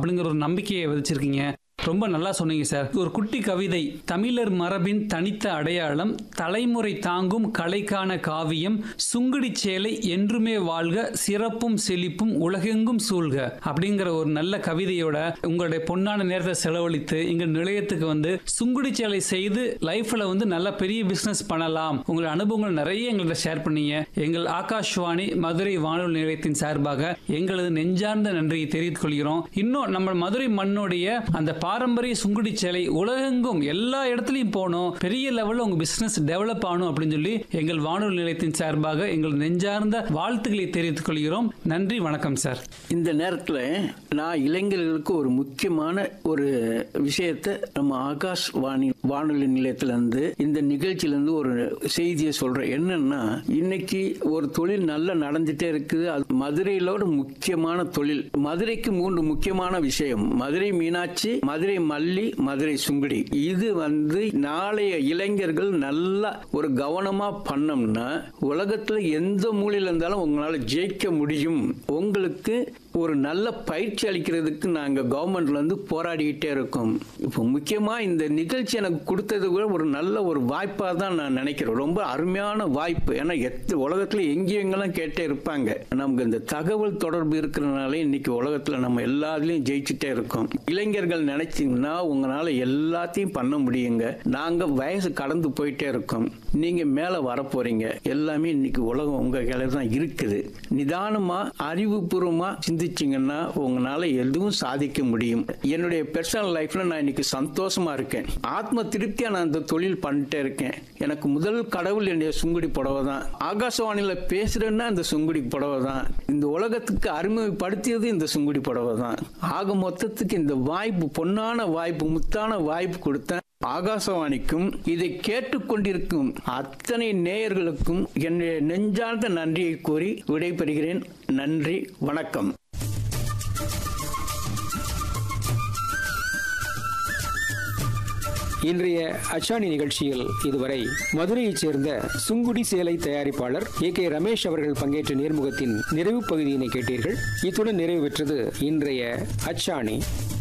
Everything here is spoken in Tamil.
அப்படிங்கிற ஒரு நம்பிக்கையை விதைச்சிருக்கீங்க ரொம்ப நல்லா சொன்னீங்க சார் ஒரு குட்டி கவிதை தமிழர் மரபின் தனித்த அடையாளம் தலைமுறை தாங்கும் கலைக்கான காவியம் சுங்குடி சேலை என்றுமே வாழ்க சிறப்பும் செழிப்பும் உலகெங்கும் சூழ்க அப்படிங்கிற ஒரு நல்ல கவிதையோட உங்களுடைய பொன்னான நேரத்தை செலவழித்து எங்க நிலையத்துக்கு வந்து சுங்குடி சேலை செய்து லைஃப்ல வந்து நல்ல பெரிய பிசினஸ் பண்ணலாம் உங்கள் அனுபவங்கள் நிறைய எங்கள்கிட்ட ஷேர் பண்ணீங்க எங்கள் ஆகாஷ்வாணி மதுரை வானொலி நிலையத்தின் சார்பாக எங்களது நெஞ்சார்ந்த நன்றியை தெரிவித்துக் கொள்கிறோம் இன்னும் நம்ம மதுரை மண்ணுடைய அந்த பாரம்பரிய சுங்குடி சேலை உலகெங்கும் எல்லா இடத்துலையும் போகணும் பெரிய லெவலில் உங்க பிசினஸ் டெவலப் ஆகணும் அப்படின்னு சொல்லி எங்கள் வானொலி நிலையத்தின் சார்பாக எங்கள் நெஞ்சார்ந்த வாழ்த்துக்களை தெரிவித்துக் கொள்கிறோம் நன்றி வணக்கம் சார் இந்த நேரத்தில் நான் இளைஞர்களுக்கு ஒரு முக்கியமான ஒரு விஷயத்தை நம்ம ஆகாஷ் வாணி வானொலி நிலையத்திலேருந்து இந்த நிகழ்ச்சியிலேருந்து ஒரு செய்தியை சொல்கிறேன் என்னன்னா இன்னைக்கு ஒரு தொழில் நல்லா நடந்துட்டே இருக்குது அது மதுரையிலோட முக்கியமான தொழில் மதுரைக்கு மூன்று முக்கியமான விஷயம் மதுரை மீனாட்சி மதுரை மல்லி மதுரை சுங்குடி இது வந்து நாளைய இளைஞர்கள் நல்லா ஒரு கவனமா பண்ணோம்னா உலகத்துல எந்த மூலையில இருந்தாலும் உங்களால ஜெயிக்க முடியும் உங்களுக்கு ஒரு நல்ல பயிற்சி அளிக்கிறதுக்கு நாங்க கவர்மெண்ட்ல இருந்து போராடிக்கிட்டே இருக்கோம் இப்போ முக்கியமா இந்த நிகழ்ச்சி எனக்கு கொடுத்தது கூட ஒரு நல்ல ஒரு வாய்ப்பா தான் நான் நினைக்கிறேன் ரொம்ப அருமையான வாய்ப்பு ஏன்னா எத்த உலகத்துல எங்கேயும் எங்கெல்லாம் கேட்டே இருப்பாங்க நமக்கு இந்த தகவல் தொடர்பு இருக்கிறதுனால இன்னைக்கு உலகத்துல நம்ம எல்லாத்துலயும் ஜெயிச்சுட்டே இருக்கோம் இளைஞர்கள் நினைச்சீங்கன்னா உங்களால எல்லாத்தையும் பண்ண முடியுங்க நாங்க வயசு கடந்து போயிட்டே இருக்கோம் நீங்க மேல வர போறீங்க எல்லாமே இன்னைக்கு உலகம் உங்க கையில தான் இருக்குது நிதானமா அறிவுபூர்வமா சிந்திச்சீங்கன்னா உங்களால எதுவும் சாதிக்க முடியும் என்னுடைய பர்சனல் லைஃப்ல நான் இன்னைக்கு சந்தோஷமா இருக்கேன் ஆத்ம திருப்தியா நான் இந்த தொழில் பண்ணிட்டே இருக்கேன் எனக்கு முதல் கடவுள் என்னுடைய சுங்குடி புடவை தான் ஆகாசவாணியில பேசுறேன்னா இந்த சுங்குடி புடவை தான் இந்த உலகத்துக்கு அறிமுகப்படுத்தியது இந்த சுங்குடி புடவை தான் ஆக மொத்தத்துக்கு இந்த வாய்ப்பு பொன்னான வாய்ப்பு முத்தான வாய்ப்பு கொடுத்த ஆகாசவாணிக்கும் இதை கேட்டுக்கொண்டிருக்கும் அத்தனை நேயர்களுக்கும் என்னுடைய நெஞ்சார்ந்த நன்றியை கூறி விடைபெறுகிறேன் நன்றி வணக்கம் இன்றைய அச்சாணி நிகழ்ச்சியில் இதுவரை மதுரையைச் சேர்ந்த சுங்குடி சேலை தயாரிப்பாளர் ஏ கே ரமேஷ் அவர்கள் பங்கேற்ற நேர்முகத்தின் நிறைவு பகுதியினை கேட்டீர்கள் இத்துடன் நிறைவு பெற்றது இன்றைய அச்சாணி